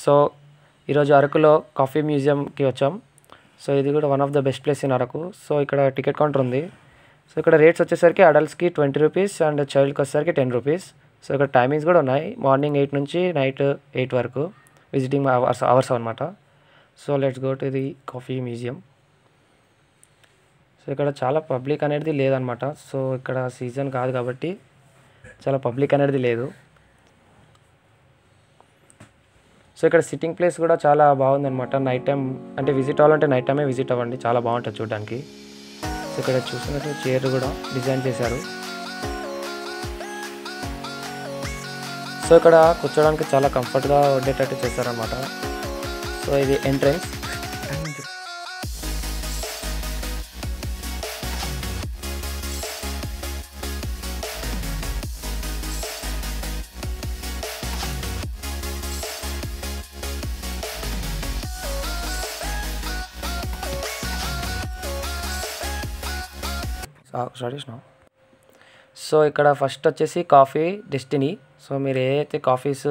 So ఈరోజు అరకులో coffee మ్యూజియంకి వచ్చాం సో ఇది కూడా one of the best place in Araku so ఇక్కడ టికెట్ కౌంటర్ ఉంది సో ఇక్కడ రేట్స్ వచ్చేసరికి అడల్ట్స్కి ట్వంటీ రూపీస్ అండ్ చైల్డ్కి వచ్చేసరికి టెన్ రూపీస్ సో ఇక్కడ టైమింగ్స్ కూడా ఉన్నాయి మార్నింగ్ ఎయిట్ నుంచి నైట్ ఎయిట్ వరకు విజిటింగ్ అవర్స్ అవర్స్ అనమాట so let's go to the coffee museum so ఇక్కడ చాలా పబ్లిక్ అనేది లేదనమాట సో ఇక్కడ సీజన్ కాదు కాబట్టి చాలా పబ్లిక్ అనేది లేదు సో ఇక్కడ సిట్టింగ్ ప్లేస్ కూడా చాలా బాగుందన్నమాట నైట్ టైం అంటే విజిట్ అవ్వాలంటే నైట్ టైమే విజిట్ అవ్వండి చాలా బాగుంటుంది చూడడానికి సో ఇక్కడ చూసినట్టు చైర్ కూడా డిజైన్ చేశారు సో ఇక్కడ కూర్చోడానికి చాలా కంఫర్ట్గా ఉండేటట్టు చేశారనమాట సో ఇది ఎంట్రన్స్ స్టార్ట్ చేసినాం సో ఇక్కడ ఫస్ట్ వచ్చేసి కాఫీ డెస్టినీ సో మీరు ఏ అయితే కాఫీస్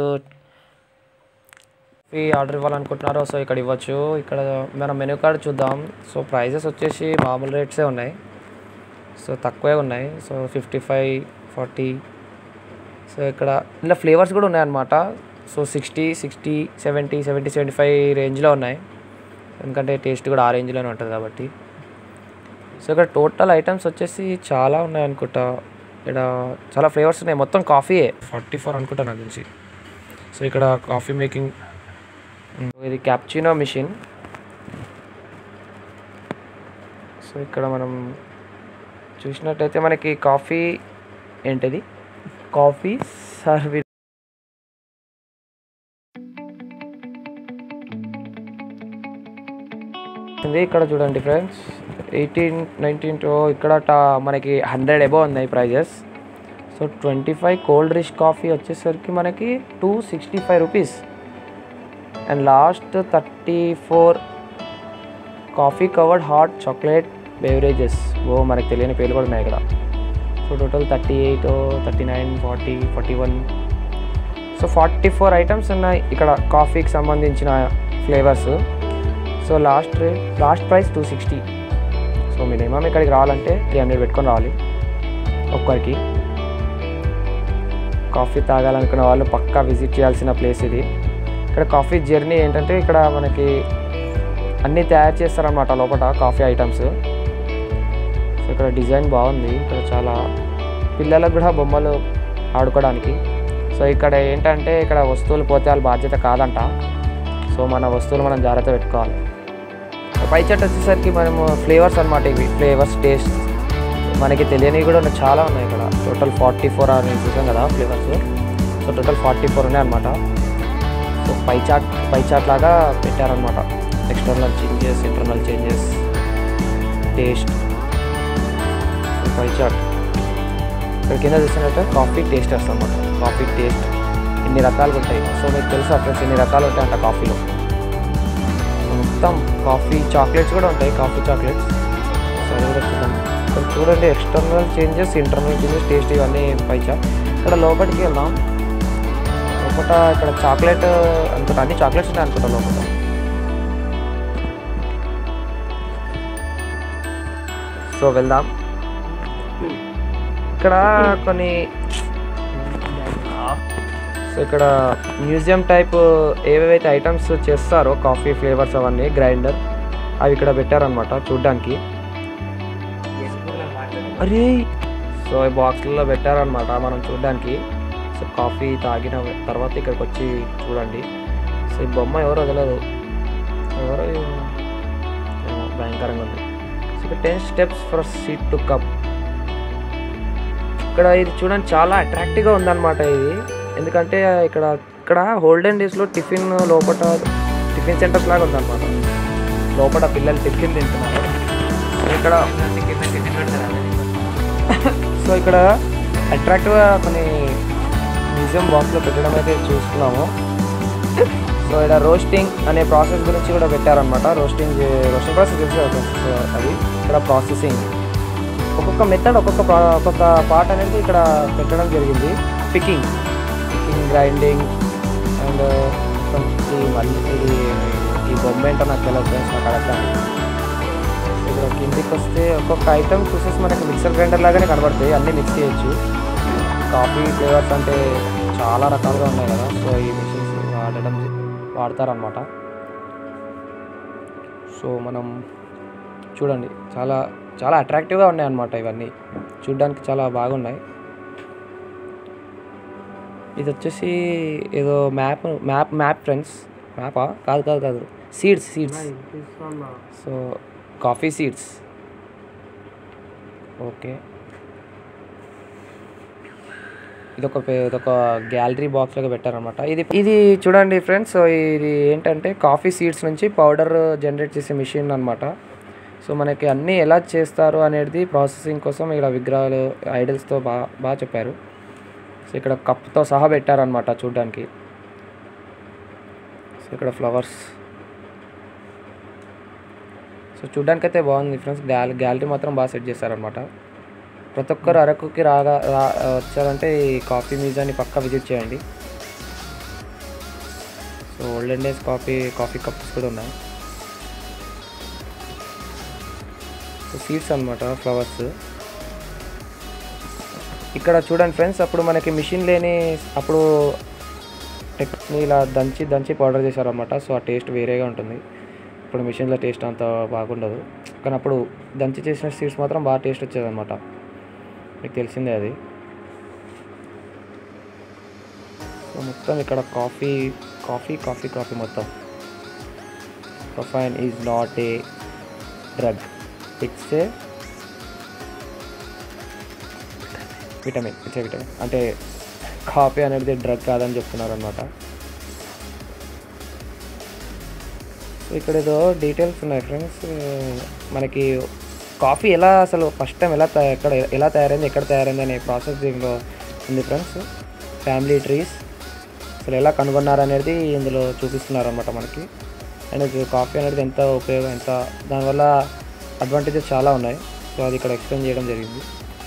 కాఫీ ఆర్డర్ ఇవ్వాలనుకుంటున్నారో సో ఇక్కడ ఇవ్వచ్చు ఇక్కడ మనం మెనూ కార్డ్ చూద్దాం సో ప్రైజెస్ వచ్చేసి మామూలు రేట్సే ఉన్నాయి సో తక్కువే ఉన్నాయి so fifty five forty so ఇక్కడ ఇలా ఫ్లేవర్స్ కూడా ఉన్నాయన్నమాట so sixty sixty seventy seventy seventy five రేంజ్లో ఉన్నాయి ఎందుకంటే టేస్ట్ కూడా ఆ రేంజ్లోనే ఉంటుంది కాబట్టి సో ఇక్కడ టోటల్ ఐటమ్స్ వచ్చేసి చాలా ఉన్నాయి అనుకుంటా ఇక్కడ చాలా ఫ్లేవర్స్ ఉన్నాయి మొత్తం కాఫీయే ఫార్టీ ఫోర్ అనుకుంటా నాకు తెలిసి సో ఇక్కడ కాఫీ మేకింగ్ ఇది క్యాప్చినో మిషన్ సో ఇక్కడ మనం చూసినట్టయితే మనకి కాఫీ ఏంటిది కాఫీ సర్వీస్ ఇక్కడ చూడండి ఫ్రెండ్స్ ఎయిటీన్ నైన్టీన్ టూ ఇక్కడ టా- మనకి హండ్రెడ్ ఎబో ఉన్నాయి prices so twenty five cold రిష్ కాఫీ వచ్చేసరికి మనకి two sixty five rupees and last thirty four coffee covered hot chocolate beverages ఓ మనకి తెలియని పేర్లు కూడా ఉన్నాయి ఇక్కడ so total thirty eight thirty nine forty forty one so forty four items ఉన్నాయి ఇక్కడ కాఫీకి సంబంధించిన flavours so last rate last price two sixty so minimum ఇక్కడికి రావాలంటే త్రీ హండ్రెడ్ పెట్టుకొని రావాలి ఒక్కరికి కాఫీ తాగాలనుకున్న వాళ్ళు పక్కా విజిట్ చేయాల్సిన ప్లేస్ ఇది ఇక్కడ కాఫీ జర్నీ ఏంటంటే ఇక్కడ మనకి అన్నీ తయారు చేస్తారనమాట లోపల కాఫీ ఐటమ్స్ సో ఇక్కడ డిజైన్ బాగుంది ఇక్కడ చాలా పిల్లలకు కూడా బొమ్మలు ఆడుకోవడానికి సో ఇక్కడ ఏంటంటే ఇక్కడ వస్తువులు పోతే వాళ్ళ బాధ్యత కాదంట సో మన వస్తువులు మనం జాగ్రత్త పెట్టుకోవాలి పై చెట్టు వచ్చేసరికి మనము ఫ్లేవర్స్ అనమాట ఇవి ఫ్లేవర్స్ టేస్ట్ మనకి తెలియనివి కూడా ఉన్నాయి, చాలా ఉన్నాయి ఇక్కడ టోటల్ ఫార్టీ ఫోర్ అని చూసాం కదా flavours so total forty four ఉన్నాయి అనమాట so pie chart pie chart లాగా పెట్టారనమాట external changes internal changes taste pie chart ఇక్కడ కింద చూసినట్టు కాఫీ టేస్టర్స్ అనమాట కాఫీ టేస్ట్ ఇన్ని రకాలుగా ఉంటాయి సో మీకు తెలుసా ఫ్రెండ్స్ ఇన్ని రకాలు ఉంటాయి అంట కాఫీలో మొత్తం కాఫీ చాక్లెట్స్ కూడా ఉంటాయి కాఫీ చాక్లెట్స్ సో అది కూడా చూద్దాం ఇక్కడ చూడండి external changes internal changes taste ఇవన్నీ పైచా ఇక్కడ లోపలికి వెళ్దాం లోపల ఇక్కడ చాక్లెట్ అనుకుంటా అన్ని చాక్లెట్స్ ఉన్నాయి అనుకుంటా లోపల సో వెళ్దాం ఇక్కడ కొన్ని సో ఇక్కడ మ్యూజియం టైప్ ఏవేవైతే ఐటమ్స్ చేస్తారో కాఫీ ఫ్లేవర్స్ అవన్నీ గ్రైండర్ అవి ఇక్కడ పెట్టారనమాట చూడ్డానికి అరే సో ఈ బాక్స్లలో పెట్టారనమాట మనం చూడ్డానికి సో కాఫీ తాగిన తర్వాత ఇక్కడికి వచ్చి చూడండి సో ఈ బొమ్మ ఎవరు వదలదు ఎవరో ఏమో భయంకరంగా ఉంది సో ఇక్కడ ten steps for seed to cup ఇక్కడ ఇది చూడండి చాలా అట్రాక్టివ్గా ఉందన్నమాట ఇది ఎందుకంటే ఇక్కడ ఇక్కడ హోల్డెన్ డేస్లో టిఫిన్ లోపల టిఫిన్ సెంటర్స్ లాగా ఉందన్నమాట లోపల పిల్లలు టిఫిన్ తింటున్నారు సో ఇక్కడ సో ఇక్కడ అట్రాక్టివ్గా కొన్ని మ్యూజియం బాక్స్లో పెట్టడం అయితే చూస్తున్నాము సో ఇక్కడ రోస్టింగ్ అనే ప్రాసెస్ గురించి కూడా పెట్టారనమాట రోస్టింగ్ రోస్టింగ్ ప్రాసెస్ తెలుసు కదా friends? సో అది ఇక్కడ ప్రాసెసింగ్ ఒక్కొక్క మెథడ్ ఒక్కొక్క పా- ఒక్కొక్క పార్ట్ అనేది ఇక్కడ పెట్టడం జరిగింది పికింగ్ పికింగ్ గ్రైండింగ్ అండ్ మొత్తం ఈ మళ్ళీ ఇది ఈ బొమ్మ ఏంటో నాకు తెలియదు ఫ్రెండ్స్ నాకు అడగండి ఇక్కడ కిందికి వస్తే ఒక్కొక్క ఐటమ్ చూసేసి మనకి మిక్సర్ గ్రైండర్ లాగానే కనబడతాయి అన్నీ మిక్స్ చేయొచ్చు కాఫీ ఫ్లేవర్స్ అంటే చాలా రకాలుగా ఉన్నాయి కదా సో ఈ మిషన్స్ వాడడం వాడతారనమాట సో మనం చూడండి చాలా చాలా అట్రాక్టివ్గా ఉన్నాయి అన్నమాట ఇవన్నీ చూడ్డానికి చాలా బాగున్నాయి ఇది వచ్చేసి ఏదో మ్యాప్ మ్యాప్ మ్యాప్ ఫ్రెండ్స్ మ్యాపా కాదు కాదు కాదు seeds seeds so coffee seeds okay ఇది ఒక ఇది ఒక గ్యాలరీ బాక్స్ లాగా పెట్టారనమాట ఇది ఇది చూడండి ఫ్రెండ్స్ సో ఇది ఏంటంటే కాఫీ సీడ్స్ నుంచి పౌడర్ జనరేట్ చేసే మిషన్ అనమాట సో మనకి అన్నీ ఎలా చేస్తారు అనేది ప్రాసెసింగ్ కోసం ఇక్కడ విగ్రహాలు ఐడల్స్తో బాగా బాగా చెప్పారు సో ఇక్కడ కప్తో సహా పెట్టారనమాట చూడ్డానికి సో ఇక్కడ ఫ్లవర్స్ సో చూడ్డానికి అయితే బాగుంది ఫ్రెండ్స్ గ్యాల గ్యాలరీ మాత్రం బాగా సెట్ చేశారనమాట ప్రతి ఒక్కరు అరకుకి రాగా రా వచ్చారంటే ఈ కాఫీ మ్యూజియాన్ని పక్కా విజిట్ చేయండి so olden days coffee coffee cups కూడా ఉన్నాయి సో సీడ్స్ అనమాట ఫ్లవర్స్ ఇక్కడ చూడండి ఫ్రెండ్స్ అప్పుడు మనకి మిషన్ లేని అప్పుడు టెక్ని ఇలా దంచి దంచి పౌడర్ చేశారనమాట సో ఆ టేస్ట్ వేరేగా ఉంటుంది ఇప్పుడు మిషన్లో టేస్ట్ అంత బాగుండదు కానీ అప్పుడు దంచి చేసిన సీడ్స్ మాత్రం బాగా టేస్ట్ వచ్చేదన్నమాట మీకు తెలిసిందే అది సో మొత్తం ఇక్కడ కాఫీ కాఫీ కాఫీ కాఫీ మొత్తం ప్రొఫైన్ is not a drug it's a vitamin it's a vitamin అంటే కాఫీ అనేది డ్రగ్ కాదని చెప్తున్నారు అనమాట సో ఇక్కడ ఏదో డీటెయిల్స్ ఉన్నాయి ఫ్రెండ్స్ మనకి కాఫీ ఎలా అసలు ఫస్ట్ టైం ఎలా తయా- ఎక్కడ ఎలా తయారైంది ఎక్కడ తయారైంది అనే ప్రాసెస్ దీనిలో ఉంది ఫ్రెండ్స్ ఫ్యామిలీ ట్రీస్ అసలు ఎలా కనుగొన్నారు అనేది ఇందులో చూపిస్తున్నారు అనమాట మనకి అండ్ ఇది కాఫీ అనేది ఎంత ఉపయోగం ఎంత దానివల్ల అడ్వాంటేజెస్ చాలా ఉన్నాయి సో అది ఇక్కడ ఎక్స్ప్లెయిన్ చేయడం జరిగింది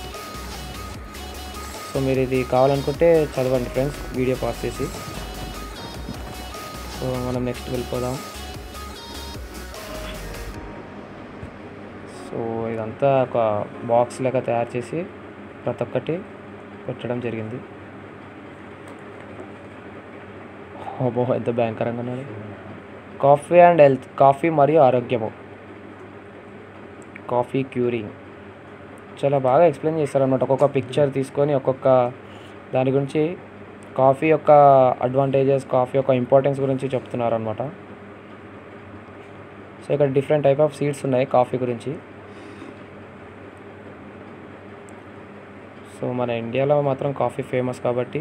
సో మీరు ఇది కావాలనుకుంటే చదవండి ఫ్రెండ్స్ వీడియో పాస్ చేసి సో మనం నెక్స్ట్ వెళ్ళిపోదాం సో ఇదంతా ఒక బాక్స్ లాగా తయారు చేసి ప్రతి ఒక్కటి పెట్టడం జరిగింది ఓబో ఎంత భయంకరంగా ఉన్నది కాఫీ అండ్ హెల్త్ కాఫీ మరియు ఆరోగ్యము కాఫీ క్యూరింగ్ చాలా బాగా ఎక్స్ప్లెయిన్ చేస్తారనమాట ఒక్కొక్క పిక్చర్ తీసుకొని ఒక్కొక్క దాని గురించి కాఫీ యొక్క అడ్వాంటేజెస్ కాఫీ యొక్క ఇంపార్టెన్స్ గురించి చెప్తున్నారు అనమాట సో ఇక్కడ డిఫరెంట్ టైప్ ఆఫ్ సీడ్స్ ఉన్నాయి కాఫీ గురించి సో మన ఇండియాలో మాత్రం కాఫీ ఫేమస్ కాబట్టి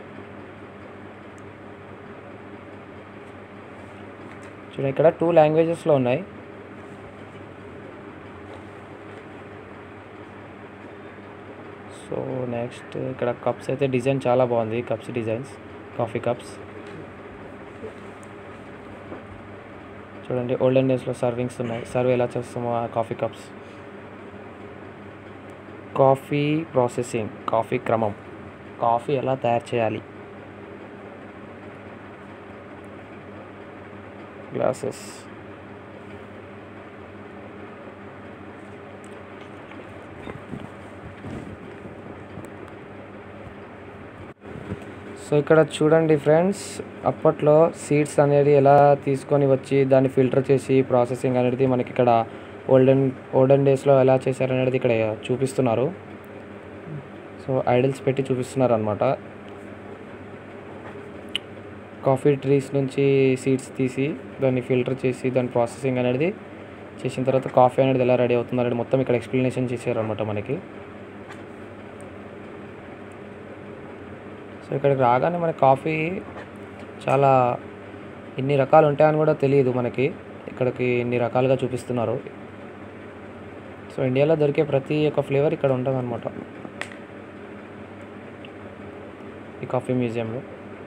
చూడండి ఇక్కడ టూ లాంగ్వేజెస్లో ఉన్నాయి సో నెక్స్ట్ ఇక్కడ కప్స్ అయితే డిజైన్ చాలా బాగుంది కప్స్ డిజైన్స్ కాఫీ కప్స్ చూడండి ఓల్డెన్ డేస్లో సర్వింగ్స్ ఉన్నాయి సర్వ్ ఎలా చేస్తామో ఆ coffee cups coffee processing coffee క్రమం కాఫీ ఎలా తయారు చేయాలి గ్లాసెస్ సో ఇక్కడ చూడండి ఫ్రెండ్స్ అప్పట్లో సీడ్స్ అనేది ఎలా తీసుకొని వచ్చి దాన్ని ఫిల్టర్ చేసి ప్రాసెసింగ్ అనేది మనకి ఇక్కడ ఓల్డెన్ ఓల్డెన్ డేస్లో ఎలా చేశారనేది ఇక్కడ చూపిస్తున్నారు సో ఐడల్స్ పెట్టి చూపిస్తున్నారు అనమాట కాఫీ ట్రీస్ నుంచి సీడ్స్ తీసి దాన్ని ఫిల్టర్ చేసి దాని ప్రాసెసింగ్ అనేది చేసిన తర్వాత కాఫీ అనేది ఎలా రెడీ అవుతుంది అనేది మొత్తం ఇక్కడ ఎక్స్ప్లెనేషన్ చేశారు అనమాట మనకి సో ఇక్కడికి రాగానే మనకి కాఫీ చాలా ఇన్ని రకాలు ఉంటాయని కూడా తెలియదు మనకి ఇక్కడికి ఇన్ని రకాలుగా చూపిస్తున్నారు సో ఇండియాలో దొరికే ప్రతి ఒక్క ఫ్లేవర్ ఇక్కడ ఉంటుంది అనమాట ఈ కాఫీ మ్యూజియంలో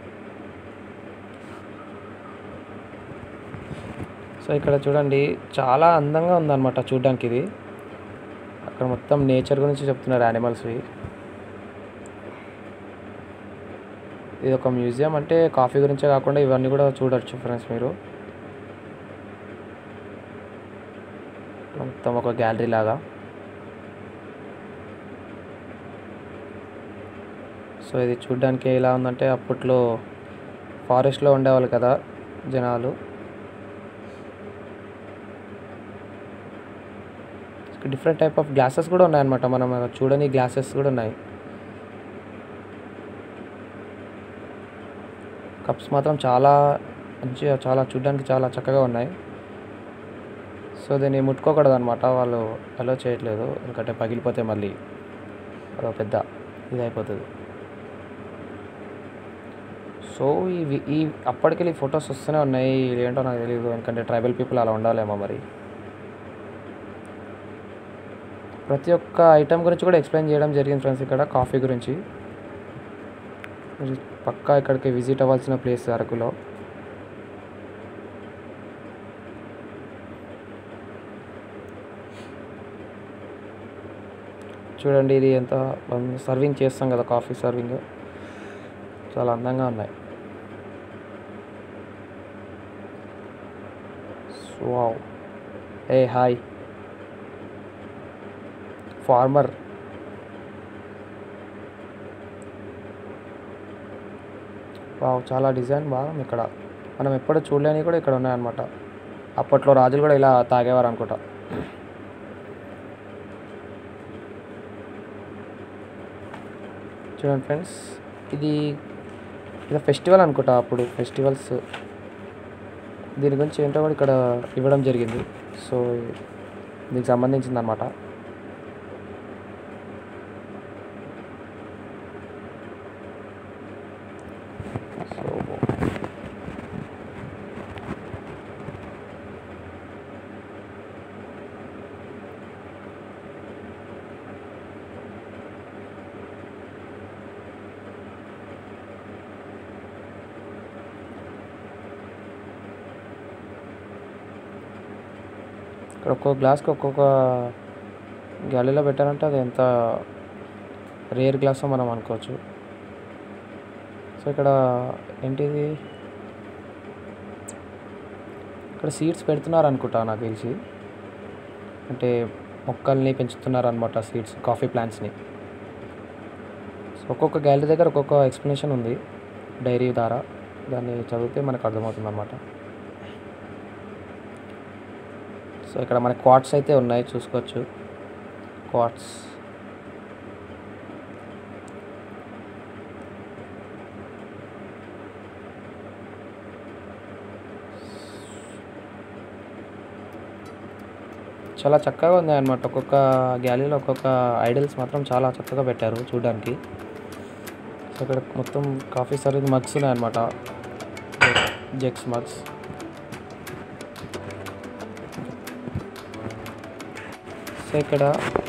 సో ఇక్కడ చూడండి చాలా అందంగా ఉందన్నమాట చూడడానికి ఇది అక్కడ మొత్తం నేచర్ గురించి చెప్తున్నారు యానిమల్స్వి ఇది ఒక మ్యూజియం అంటే కాఫీ గురించే కాకుండా ఇవన్నీ కూడా చూడొచ్చు ఫ్రెండ్స్ మీరు మొత్తం ఒక గ్యాలరీ లాగా సో ఇది చూడ్డానికి ఎలా ఉందంటే అప్పట్లో ఫారెస్ట్లో ఉండేవాళ్ళు కదా జనాలు డిఫరెంట్ టైప్ ఆఫ్ గ్లాసెస్ కూడా ఉన్నాయన్నమాట మనం చూడని గ్లాసెస్ కూడా ఉన్నాయి కప్స్ మాత్రం చాలా మంచిగా చాలా చూడడానికి చాలా చక్కగా ఉన్నాయి సో దీన్ని ముట్టుకోకూడదు అనమాట వాళ్ళు అలో చేయట్లేదు ఎందుకంటే పగిలిపోతే మళ్ళీ అదో పెద్ద ఇది అయిపోతుంది సో ఇవి ఈ అప్పటికెళ్ళి ఫొటోస్ వస్తూనే ఉన్నాయి ఏంటో నాకు తెలియదు ఎందుకంటే ట్రైబల్ పీపుల్ అలా ఉండాలేమో మరి ప్రతి ఒక్క ఐటెం గురించి కూడా ఎక్స్ప్లెయిన్ చేయడం జరిగింది ఫ్రెండ్స్ ఇక్కడ కాఫీ గురించి మీరు పక్కా ఇక్కడికి విజిట్ అవ్వాల్సిన ప్లేస్ అరకులో చూడండి ఇది ఎంత సర్వింగ్ చేస్తాం కదా కాఫీ సర్వింగ్ చాలా అందంగా ఉన్నాయి వావ్ ఏ హాయ్ ఫార్మర్ వావ్ చాలా డిజైన్ బాగా ఇక్కడ మనం ఎప్పుడు చూడలేని కూడా ఇక్కడ ఉన్నాయన్నమాట అప్పట్లో రాజులు కూడా ఇలా తాగేవారు అనుకుంటా చూడండి ఫ్రెండ్స్ ఇది ఇది ఫెస్టివల్ అనుకుంటా అప్పుడు ఫెస్టివల్స్ దీని గురించి ఏంటో కూడా ఇక్కడ ఇవ్వడం జరిగింది సో దీనికి సంబంధించింది అనమాట సో ఇక్కడ ఒక్కొక్క గ్లాస్కి ఒక్కొక్క గ్యాలీలో పెట్టారంటే అది ఎంత రేర్ గ్లాస్ మనం అనుకోవచ్చు సో ఇక్కడ ఏంటిది ఇక్కడ సీడ్స్ పెడుతున్నారు అనుకుంటా నాకు తెలిసి అంటే మొక్కల్ని పెంచుతున్నారు అనమాట సీడ్స్ కాఫీ ప్లాంట్స్ని సో ఒక్కొక్క గ్యాలరీ దగ్గర ఒక్కొక్క ఎక్స్ప్లెనేషన్ ఉంది డైరీ ద్వారా దాన్ని చదివితే మనకు అర్థమవుతుంది అనమాట సో ఇక్కడ మనకి క్వాట్స్ అయితే ఉన్నాయి చూసుకోవచ్చు క్వాట్స్ చాలా చక్కగా ఉంది అనమాట ఒక్కొక్క గ్యాలరీలో ఒక్కొక్క ఐడల్స్ మాత్రం చాలా చక్కగా పెట్టారు చూడడానికి సో ఇక్కడ మొత్తం కాఫీ సర్వీస్ మగ్స్ ఉన్నాయన్నమాట జెక్స్ మగ్స్ సో ఇక్కడ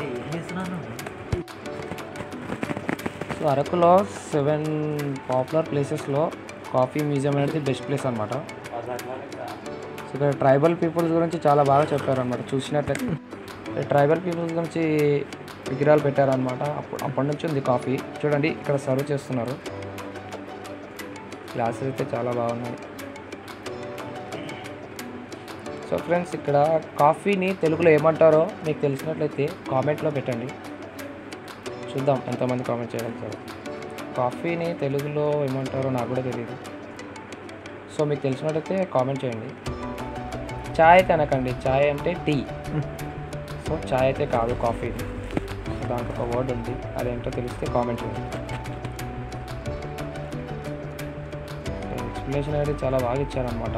సో అరకులో సెవెన్ పాపులర్ ప్లేసెస్లో కాఫీ మ్యూజియం అనేది బెస్ట్ ప్లేస్ అనమాట సో ఇక్కడ ట్రైబల్ పీపుల్స్ గురించి చాలా బాగా చెప్పారనమాట చూసినట్లయితే ట్రైబల్ పీపుల్స్ గురించి విగ్రహాలు పెట్టారనమాట అప్పుడు అప్పటి నుంచి ఉంది కాఫీ చూడండి ఇక్కడ సర్వ్ చేస్తున్నారు గ్లాసెస్ అయితే చాలా బాగున్నాయి సో ఫ్రెండ్స్ ఇక్కడ కాఫీని తెలుగులో ఏమంటారో మీకు తెలిసినట్లయితే కామెంట్లో పెట్టండి చూద్దాం ఎంతమంది కామెంట్ చేయగలుగుతారు కాఫీని తెలుగులో ఏమంటారో నాకు కూడా తెలియదు సో మీకు తెలిసినట్లయితే కామెంట్ చేయండి చాయ్ అయితే అనకండి చాయ్ అంటే టీ సో చాయ్ అయితే కాదు కాఫీ సో దానికి ఒక వర్డ్ ఉంది అదేంటో తెలిస్తే కామెంట్ చేయండి ఎక్స్ప్లెనేషన్ అనేది చాలా బాగా ఇచ్చారనమాట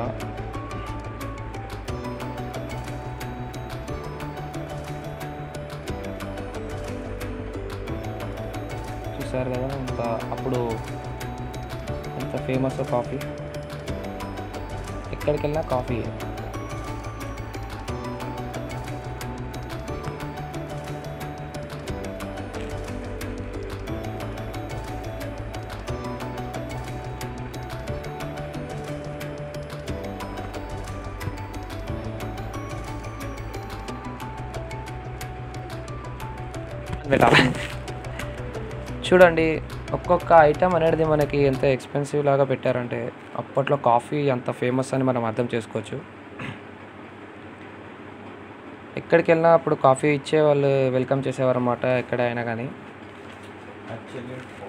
చూసారు కదా అంత అప్పుడు ఎంత ఫేమస్ కాఫీ ఎక్కడికి వెళ్ళినా కాఫీ పెట్టాలి చూడండి ఒక్కొక్క ఐటమ్ అనేది మనకి ఎంత ఎక్స్పెన్సివ్ లాగా పెట్టారంటే అప్పట్లో కాఫీ అంత ఫేమస్ అని మనం అర్థం చేసుకోవచ్చు ఎక్కడికి వెళ్ళినా అప్పుడు కాఫీ ఇచ్చే వాళ్ళు వెల్కమ్ చేసేవారు అన్నమాట ఎక్కడ అయినా కానీ యాక్చువల్లీ